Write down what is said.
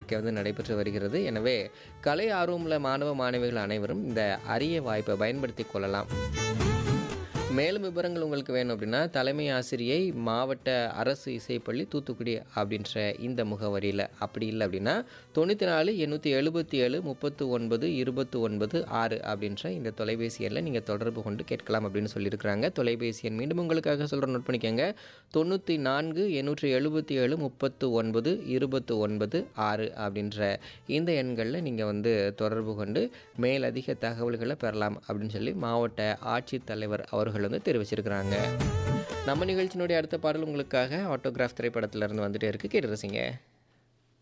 சேர்க்கை வந்து நடைபெற்று வருகிறது எனவே கலை ஆர்வமுள்ள மாணவ மாணவிகள் அனைவரும் இந்த அரிய வாய்ப்பை பயன்படுத்தி கொள்ளலாம் மேலும் விவரங்கள் உங்களுக்கு வேணும் அப்படின்னா தலைமை ஆசிரியை மாவட்ட அரசு இசைப்பள்ளி தூத்துக்குடி அப்படின்ற இந்த முகவரியில் அப்படி இல்லை அப்படின்னா தொண்ணூற்றி நாலு எண்ணூற்றி எழுபத்தி ஏழு முப்பத்து ஒன்பது இருபத்து ஒன்பது ஆறு அப்படின்ற இந்த தொலைபேசி எண்ணில் நீங்கள் தொடர்பு கொண்டு கேட்கலாம் அப்படின்னு சொல்லியிருக்கிறாங்க தொலைபேசி எண் மீண்டும் உங்களுக்காக சொல்கிற நோட் பண்ணிக்கோங்க தொண்ணூற்றி நான்கு எண்ணூற்றி எழுபத்தி ஏழு முப்பத்து ஒன்பது இருபத்து ஒன்பது ஆறு அப்படின்ற இந்த எண்களில் நீங்கள் வந்து தொடர்பு கொண்டு மேலதிக தகவல்களை பெறலாம் அப்படின்னு சொல்லி மாவட்ட ஆட்சித்தலைவர் அவர்கள் வந்து தெரிவிச்சிருக்கிறாங்க நம்ம நிகழ்ச்சியினுடைய அடுத்த பாடல் உங்களுக்காக ஆட்டோகிராஃப் திரைப்படத்திலிருந்து வந்துட்டே இருக்கு கேட்டு ரசிங்க